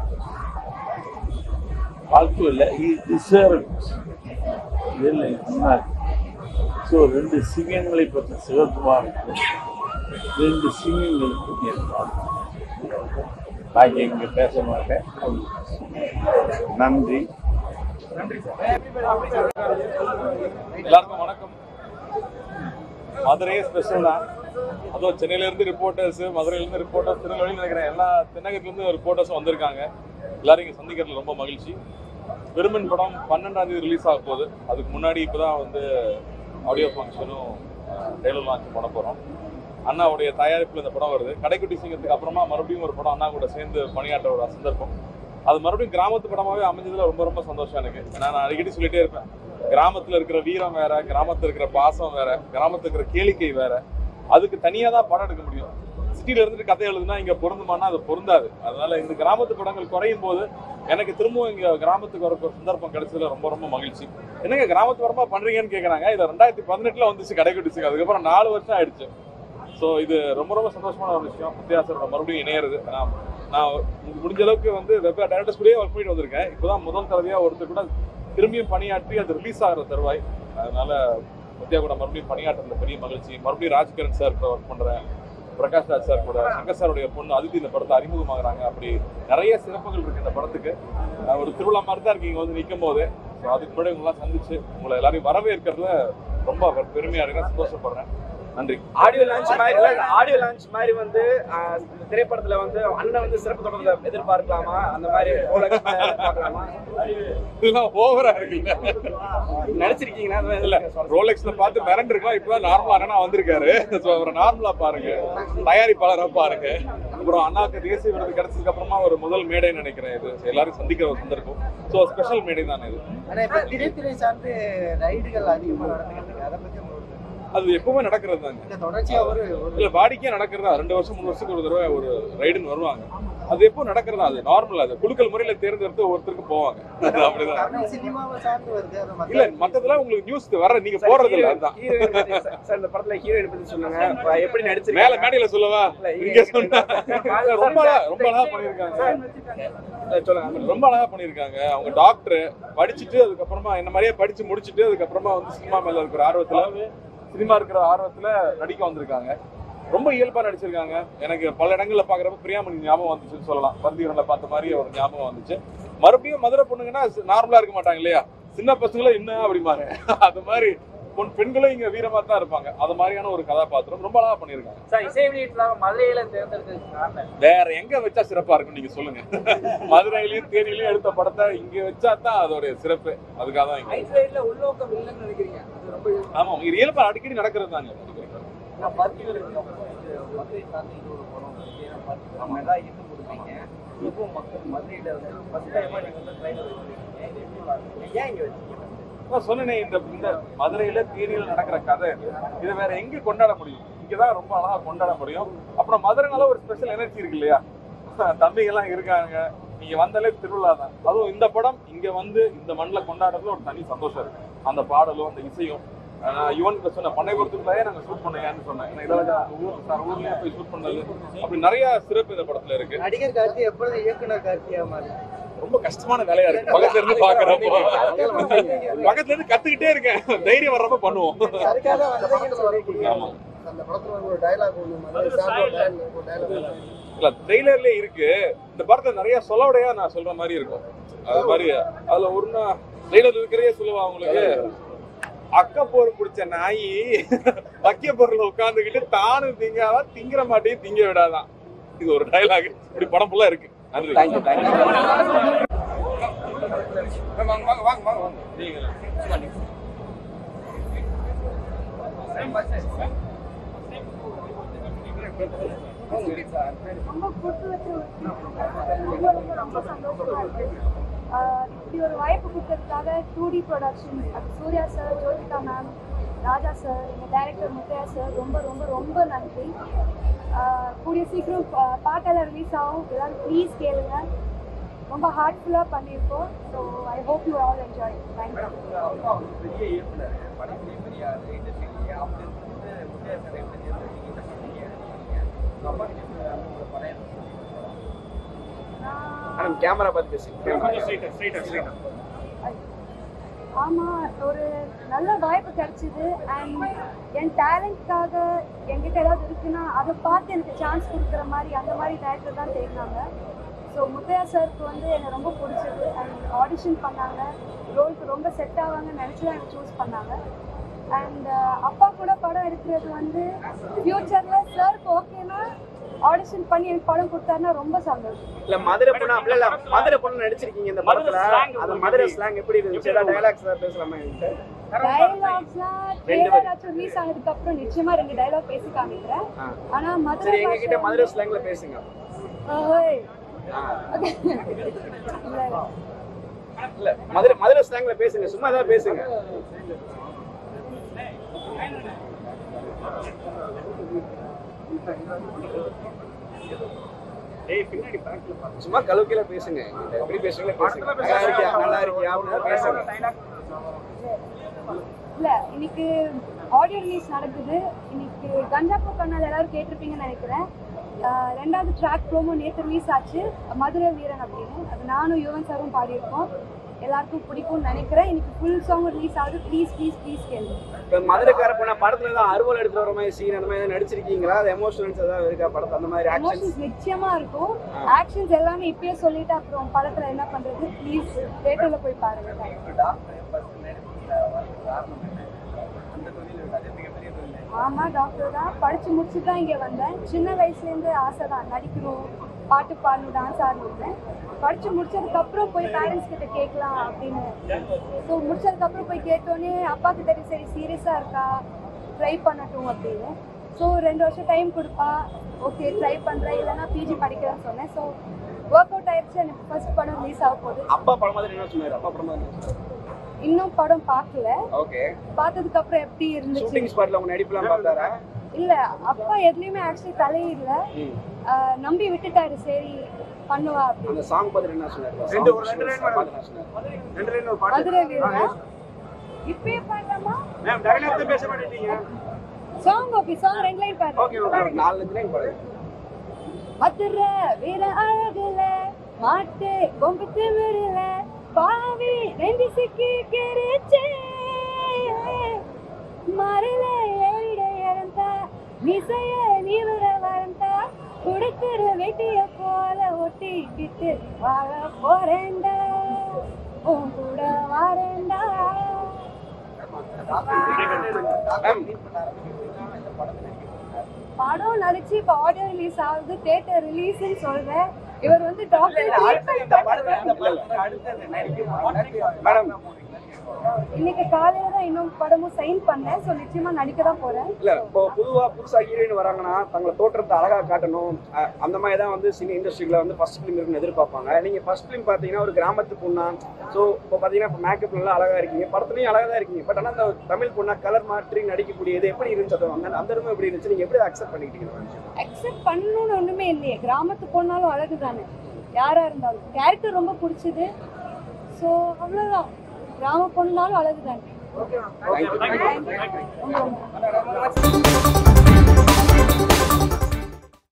வாழ்க்கையில் டிசர்வ்ஸ் இதில் சொன்னார் ஸோ ரெண்டு சிங்கங்களை பற்றி சிவகுமாருக்கும் ரெண்டு சிங்கங்களுக்கும் ஏற்பாடு நான் இங்கே பேச மாட்டேன் நன்றி
எல்லாருக்கும் வணக்கம் மதுரையே ஸ்பெஷல் தான் அதுவும் சென்னையில இருந்து ரிப்போர்ட்டர்ஸ் மதுரையில இருந்து ரிப்போர்ட்டர்ஸ் திருநெல்வேலியில் நினைக்கிறேன் எல்லா தென்னகத்துல இருந்து ரிப்போர்ட்டர்ஸும் வந்திருக்காங்க எல்லாரும் இங்க சந்திக்கிறதுல ரொம்ப மகிழ்ச்சி விருமன் படம் பன்னெண்டாம் தேதி ரிலீஸ் ஆக போகுது அதுக்கு முன்னாடி இப்பதான் வந்து ஆடியோ ஃபங்க்ஷனும் டெய்லர் லான்ச் பண்ண போறோம் அண்ணாவுடைய தயாரிப்புல இந்த படம் வருது கடைக்குட்டி சிங்கத்துக்கு அப்புறமா மறுபடியும் ஒரு படம் அண்ணா கூட சேர்ந்து பணியாற்ற ஒரு சந்தர்ப்பம் அது மறுபடியும் கிராமத்து படமாவே அமைஞ்சதுல ரொம்ப ரொம்ப சந்தோஷம் எனக்கு ஏன்னா நான் அடிக்கடி சொல்லிட்டே இருப்பேன் கிராமத்துல இருக்கிற வீரம் வேற கிராமத்துல இருக்கிற பாசம் வேற கிராமத்துல இருக்கிற கேளிக்கை வேற அதுக்கு தனியா தான் படம் எடுக்க முடியும் சிட்டில இருந்துட்டு கதை எழுதுனா இங்க பொருந்துமானா அது பொருந்தாது அதனால இந்த கிராமத்து படங்கள் குறையும் போது எனக்கு திரும்பவும் இங்க கிராமத்துக்கு வர ஒரு சந்தர்ப்பம் கிடைச்சதுல ரொம்ப ரொம்ப மகிழ்ச்சி என்னங்க கிராமத்து படமா பண்றீங்கன்னு கேக்குறாங்க இது ரெண்டாயிரத்தி பதினெட்டுல வந்துச்சு கடைக்குட்டிச்சுங்க அதுக்கப்புறம் நாலு வருஷம் ஆயிடுச்சு ஸோ இது ரொம்ப ரொம்ப சந்தோஷமான ஒரு விஷயம் வித்தியாசரோட மறுபடியும் இணையிறது நான் நான் உங்களுக்கு முடிஞ்ச அளவுக்கு வந்து வெவ்வேறு டேரக்டர்ஸ் கூடயே ஒர்க் பண்ணிட்டு வந்திருக்கேன் இப்போதான் முதல் தடவையா ஒருத்தர் கூட திரும்பியும் பணியாற்றி அது ரிலீஸ் ஆகிற தருவாய் அதனால வித்யா கூட மறுபடியும் பணியாற்றுறதுல பெரிய மகிழ்ச்சி மறுபடியும் ராஜ்கிரண் சார் கூட ஒர்க் பண்றேன் பிரகாஷ் ராஜ் சார் கூட சங்கர் சாருடைய பொண்ணு அதித்தி இந்த படத்தை அறிமுகமாகறாங்க அப்படி நிறைய சிறப்புகள் இருக்கு இந்த படத்துக்கு அஹ் ஒரு திருவிழா மாதிரி தான் இருக்கு இங்க வந்து நிற்கும் போது ஸோ அதுக்கு முன்னாடி உங்களாம் சந்திச்சு உங்களை எல்லாரையும் வரவேற்கிறதுல ரொம்ப பெருமையா இருக்கேன் சந்தோஷப்படுறேன் நன்றி
ஆடியோ லான்ச் மாதிரி ஆடியோ லான்ச் மாதிரி வந்து ஆஹ், இந்த திரைப்படத்துல வந்து அண்ணன் வந்து சிறப்பு தொடர்ந்து எதிர்பார்க்கலாமா அந்த மாதிரி Rolex மாதிரி எதிர்பார்க்கலாமா
இதெல்லாம் ஓவரா இருக்குல்ல
நினைச்சிருக்கீங்கன்னா அந்த மாதிரி
இல்ல ரோலெக்ஸ்ல பார்த்து மிரண்டு இருக்கலாம் இப்பதான் நார்மலா அண்ணா வந்திருக்காரு ஸோ அவரை நார்மலா பாருங்க தயாரிப்பாளரா பாருங்க அப்புறம் அண்ணாக்கு தேசிய விருது கிடைச்சதுக்கு அப்புறமா ஒரு முதல் மேடைன்னு நினைக்கிறேன் இது எல்லாரும் சந்திக்கிற ஒரு சந்தர்ப்பம் ஸோ ஸ்பெஷல் மேடை தான் இது
ஆனா இப்ப திரைத்துறை சார்ந்து ரைடுகள் அதிகமா நடந்துகிட்டு இருக்கு அதை பத்தி உங்களுக்கு
அது எப்பவுமே நடக்கிறது தாங்க
இந்த தொடர்ச்சியா ஒரு ஒரு
இல்ல வாடிக்கையா நடக்கிறதா ரெண்டு வருஷம் மூணு வருஷத்துக்கு ஒரு தடவை ஒரு ரைடுன்னு வருவாங்க அது எப்போ நடக்கிறதா அது நார்மல் அது குழுக்கள் முறையில தேர்ந்தெடுத்து ஒருத்தருக்கு போவாங்க அது அப்படிதான்
தமிழ் சினிமாவை சார்ந்து வருது அதை மத்த
இல்ல மத்ததெல்லாம் உங்களுக்கு நியூஸ் வர நீங்க போறது இல்ல அதுதான்
ஹீரோயின் பத்தி சார், சார் இந்த படத்துல ஹீரோயின் பத்தி சொல்லுங்க இப்ப எப்படி நடிச்சிருக்கீங்க
மேல மேடையில சொல்லவா
இல்ல,
இங்க சொன்னா
இல்ல,
ரொம்ப அழகா ரொம்ப அழகா பண்ணிருக்காங்க சொல்லுங்க ரொம்ப அழகா பண்ணிருக்காங்க அவங்க டாக்டர் படிச்சுட்டு அதுக்கப்புறமா என்ன மாதிரியே படிச்சு முடிச்சுட்டு அதுக்கப்புறமா வந்து சினிமா மேல இருக்கிற ஆர்வத்துல சினிமா இருக்கிற ஆர்வத்துல நடிக்க வந்திருக்காங்க ரொம்ப இயல்பா நடிச்சிருக்காங்க எனக்கு பல இடங்கள்ல பாக்குறப்ப பிரியாமணி ஞாபகம் வந்துச்சுன்னு சொல்லலாம் பருத்திகரன்ல பார்த்த மாதிரி ஒரு ஞாபகம் வந்துச்சு மறுபடியும் மதுரை பொண்ணுங்கன்னா நார்மலா இருக்க மாட்டாங்க இல்லையா சின்ன பசங்களும் என்ன அப்படிமாரு அது மாதிரி பொன் பெண்களும் இங்க வீரமா தான் இருப்பாங்க அது மாதிரியான ஒரு கதாபாத்திரம் ரொம்ப அழகா பண்ணிருக்காங்க
சார் இசை வெளியீட்டுல மதுரையில தேர்ந்தெடுத்ததுக்கு காரணம்
வேற எங்க வச்சா சிறப்பா இருக்கும் நீங்க சொல்லுங்க மதுரையிலயும் தேனியிலயும் எடுத்த படத்தை இங்க வச்சா தான் அதோட சிறப்பு அதுக்காக தான் இங்க
ஐஸ்ரைட்ல உள்நோக்கம் இல்லைன்னு நினைக்கிறீங்க அது ரொம்ப
ஆமா இது இயல்பா அடிக்கடி நடக்கிறது தாங்க
நான் பருத்திகள் மதுரை சார்ந்து இது ஒரு படம் ஏன்னா பருத்தி மெகா இட்டு கொடுத்தீங்க இப்போ மக்கள் மதுரையில வந்து ஃபர்ஸ்ட் டைமா நீங்க வந்து ட்ரைனர் வச்சிருக்கீங்க இது எப்படி பாக்குறீங்க ஏன் இங்க வச்சிருக்கீங்க
நான் சொன்னேனே இந்த இந்த மதுரையில தேனியில நடக்கிற கதை இது இதை வேற எங்க கொண்டாட முடியும் இங்கதான் ரொம்ப அழகா கொண்டாட முடியும் அப்புறம் மதுரைனால ஒரு ஸ்பெஷல் எனர்ஜி இருக்கு இல்லையா தம்பிங்க எல்லாம் இருக்காங்க நீங்க வந்தாலே திருவிழா தான் அதுவும் இந்த படம் இங்க வந்து இந்த மண்ணில் கொண்டாடுறதுல ஒரு தனி சந்தோஷம் இருக்கு அந்த பாடலும் அந்த இசையும் நான் யுவன் சொன்ன பண்ணைபுரத்துக்குள்ளேயே நாங்க ஷூட் பண்ணேன்னு சொன்னேன் ஏன்னா இளவரசி அவங்க ஊர் சார் ஊர்லயே போய் ஷூட் பண்ணது அப்படி நிறைய சிறப்பு இந்த படத்துல இருக்கு
நடிகர் கார்த்தி எப்பொழுது இயக்குனர் கார்த்தியா மாறி
ரொம்ப கஷ்டமான வேலையா இருக்கு பக்கத்துல இருந்து பாக்குறப்போ பக்கத்துல இருந்து கத்துக்கிட்டே இருக்கேன் தைரியம் வர்றப்ப பண்ணுவோம்
அதுக்காக வந்தீங்கன்னு சொல்லிருக்கீங்க
ஆமா
அந்த படத்துல ஒரு டயலாக் ஒன்று மதுரை சார்ந்த ஒரு டயலாக்
இல்ல ட்ரெய்லர்லயே இருக்கு இந்த படத்தை நிறைய சொல்லவுடையா நான் சொல்ற மாதிரி இருக்கும் அது மாதிரி அதுல ஒரு ட்ரெய்லர் இருக்கிறதே சொல்லுவா அவங்களுக்கு அக்கப்போர் பிடிச்ச நாய் வக்கிய பொருள் உட்காந்துக்கிட்டு தானும் திங்காவா திங்கிற மாட்டையும் திங்க விடாதான் இது ஒரு டைலாக் இப்படி படம் ஃபுல்லா இருக்கு நன்றி
ரொம்ப கொடுத்து வச்ச ஒரு ரொம்ப ரொம்ப ரொம்ப சந்தோஷமா இருக்கு ஆஹ் இப்படி ஒரு வாய்ப்பு கொடுத்ததுக்காக டூ டி ப்ரொடக்ஷன் அது Suriya sir Jyothika ma'am Raja sir எங்கள் டைரக்டர் முத்தையா சார் ரொம்ப ரொம்ப ரொம்ப நன்றி ஆஹ் கூடிய சீக்கிரம் பா- பாட்டெல்லாம் ரிலீஸ் ஆகும் எல்லாரும் ப்ளீஸ் கேளுங்க ரொம்ப ஹார்ட்ஃபுல்லாக பண்ணியிருக்கோம் so I hope you all enjoy thank you
அப்பா ஒரு பெரிய இயக்குனர் படத்துலேயே பெரிய ஆளு இண்டஸ்ட்ரியிலேயே அப்படி இருக்கும்போது முத்தையா சார் எப்படி தேர்ந்தெடுத்தீங்க இந்த படத்துக்கு ஏன் உங்க அப்பா கிட்ட இருந்து அந்த ஒரு படம் எனக்கு
மேடம் கேமரா பார்த்து பேசுங்க
ஆமாம் ஒரு நல்ல வாய்ப்பு கிடைச்சிது அண்ட் என் டேலண்ட்காக என்கிட்ட ஏதாவது இருக்குன்னா அதை பார்த்து எனக்கு சான்ஸ் கொடுக்குற மாதிரி அந்த மாதிரி டேரக்டர் தான் தேடினாங்க ஸோ முத்தையா சாருக்கு வந்து என்னை ரொம்ப பிடிச்சது அண்ட் ஆடிஷன் பண்ணாங்க ரோலுக்கு ரொம்ப செட் ஆவாங்கன்னு நினச்சி தான் எனக்கு சூஸ் பண்ணாங்க அண்ட் அப்பா கூட படம் எடுக்கிறது வந்து ஃப்யூச்சரில் சாருக்கு ஓகேனா ஆடிஷன் பண்ணி எனக்கு படம் கொடுத்தாருன்னா ரொம்ப சந்தோஷம்
இல்ல மதுரை பொண்ணு அப்படி இல்ல மதுரை பொண்ணு நடிச்சிருக்கீங்க இந்த படத்துல அந்த மதுரை ஸ்லாங் எப்படி இருந்துச்சு ஏதாவது டைலாக்ஸ் பேசலாமா என்கிட்ட
டைலாக்ஸ்லாம்
ரெண்டு
ட்ரெய்லர் ஆச்சும் ரிலீஸ் ஆனதுக்கு அப்புறம் நிச்சயமா ரெண்டு டைலாக் பேசி காமிக்கிறேன்
ஆ.
ஆனா மதுரை
சரி எங்க கிட்ட
பாஷை
மதுரை ஸ்லாங்ல பேசுங்க
ஓய்.
ஆ.
இல்ல, இல்ல.
இல்ல மதுரை மதுரை ஸ்லாங்ல பேசுங்க சும்மா ஏதாவது பேசுங்க சும்மா கலவுக்கில பேசுங்க என்கிட்ட. எப்படி பேசுங்களோ பேசுங்க நல்லா இருக்கியா நல்லா இருக்கியா அப்படின்னு பேசுங்க
இல்ல இன்னைக்கு ஆடியோ ரிலீஸ் நடக்குது இன்னைக்கு கஞ்சாப்பூ கண்ணால் எல்லாரும் கேட்டிருப்பீங்கன்னு நினைக்கிறேன் ஆஹ் ரெண்டாவது ட்ராக் ப்ரோமோ நேற்று ரிலீஸ் ஆச்சு மதுரை வீரன் அப்படின்னு அது நானும் யுவன் சாரும் பாடியிருக்கோம் எல்லாருக்கும் பிடிக்கும்னு நினைக்கிறேன் இன்னைக்கு ஃபுல் சாங் ரிலீஸ் ஆகுது ப்ளீஸ் ப்ளீஸ் ப்ளீஸ் கேளுங்க
இப்ப மதுரைக்கார பொண்ணா படத்துல தான் அறுவல் எடுத்து வர மாதிரி சீன் அந்த மாதிரி ஏதாவது நடிச்சிருக்கீங்களா அது எமோஷனல்ஸ் ஏதாவது இருக்கா படத்துல அந்த மாதிரி ஆக்ஷன்
எமோஷன்ஸ் நிச்சயமா இருக்கும்
ஆ.
ஆக்ஷன்ஸ் எல்லாமே இப்பயே சொல்லிட்டு அப்புறம் படத்துல என்ன பண்றது ப்ளீஸ் தேட்டர்ல போய் பாருங்க
டாக்டர் ஃபர்ஸ்ட் நடிப்புல வர காரணம் என்ன அந்த தொழில் அது மிகப்பெரிய தொழில்
ஆமா டாக்டர் தான் படிச்சு முடிச்சு தான் இங்க வந்தேன் சின்ன வயசுல இருந்து ஆசை தான் நடிக்கணும் பாட்டு பாடணும் டான்ஸ் ஆடணும்னு படிச்சு முடிச்சதுக்கு அப்புறம் போய் பேரண்ட்ஸ் கிட்ட கேட்கலாம் அப்படின்னு ஸோ முடிச்சதுக்கு அப்புறம் போய் கேட்டோன்னே அப்பா கிட்ட சரி சீரியஸா இருக்கா ட்ரை பண்ணட்டும் அப்படின்னு ஸோ ரெண்டு வருஷம் டைம் கொடுப்பா ஓகே ட்ரை பண்றேன் இல்லைன்னா பிஜி படிக்கிறேன்னு சொன்னேன் ஸோ ஒர்க் அவுட் ஆயிடுச்சு எனக்கு ஃபர்ஸ்ட் படம் ரிலீஸ் ஆக போகுது
அப்பா படம் மாதிரி என்ன சொன்னாரு அப்பா படம் மாதிரி என்ன சொன்னாரு
இன்னும் படம் பார்க்கல
ஓகே
பார்த்ததுக்கு அப்புறம் எப்படி இருந்துச்சு
ஷூட்டிங் ஸ்பாட்ல உங்க நடிப்புலாம் பார்த்தாரா
இல்ல அப்பா எதுலயுமே ஆக்சுவலி தலையிடல
ம்.
ஆஹ் நம்பி விட்டுட்டாரு சரி பண்ணுவா அப்படின்னு
அந்த சாங் பார்த்துட்டு என்ன சொன்னாரு
ரெண்டு ஒரு ரெண்டு line
பார்த்து என்ன சொன்னாரு
ரெண்டு லைன் ஒரு பாட்டு
மதுரை வீரா இப்பயே பாடலாமா
மேம் டைலாக் தான் பேச மாட்டேங்க
சாங் ஓகே சாங் ரெண்டு லைன் பாரு
ஓகே ஓகே நாலு அஞ்சு லைன் பாருங்க
மதுரை வீர அழகுல மாட்டு கொம்பு திமிருல பாவி ரெண்டு சிக்கி கிரிச்சே மரல ஏறிட இறந்தா மிசைய நீவிட வரந்தா கொடுக்கிற வெட்டிய போல ஒட்டிக்கிட்டு வாழ போறேன்டா உன் கூட வரேன்டா படம் நடிச்சு இப்ப ஆடியோ ரிலீஸ் ஆகுது தியேட்டர் ரிலீஸ்னு சொல்றேன் இவர் வந்து
மேடம்
இன்னைக்கு காலையில தான் இன்னும் படமும் சைன் பண்ணேன் ஸோ நிச்சயமா நடிக்க தான் போறேன்
இல்ல இப்போ பொதுவா புதுசா ஹீரோயின் வராங்கன்னா தங்களை தோற்றத்தை அழகா காட்டணும் அஹ் அந்த மாதிரி தான் வந்து சினி இண்டஸ்ட்ரியில வந்து ஃபர்ஸ்ட் ஃபிலிம் இருக்குன்னு எதிர்பார்ப்பாங்க நீங்க ஃபர்ஸ்ட் ஃபிலிம் பாத்தீங்கன்னா ஒரு கிராமத்து பொண்ணா ஸோ இப்போ பாத்தீங்கன்னா இப்போ மேக்கப் நல்லா அழகா இருக்கீங்க படத்துலயும் அழகா தான் இருக்கீங்க பட் ஆனா அந்த தமிழ் பொண்ணா கலர் மாற்றி நடிக்கக்கூடியது எப்படி இருந்துச்சு அது அந்த அந்த இடமும் எப்படி இருந்துச்சு நீங்க எப்படி அக்செப்ட் பண்ணிக்கிட்டீங்க
அக்செப்ட் பண்ணணும்னு ஒண்ணுமே இல்லையே கிராமத்து போனாலும் அழகு தானே யாரா இருந்தாலும் கேரக்டர் ரொம்ப பிடிச்சது ஸோ அவ்வளவுதான் கிராம பொண்ணாலும் அழகு தானே
Thank you.
Thank you. ரொம்ப ரொம்ப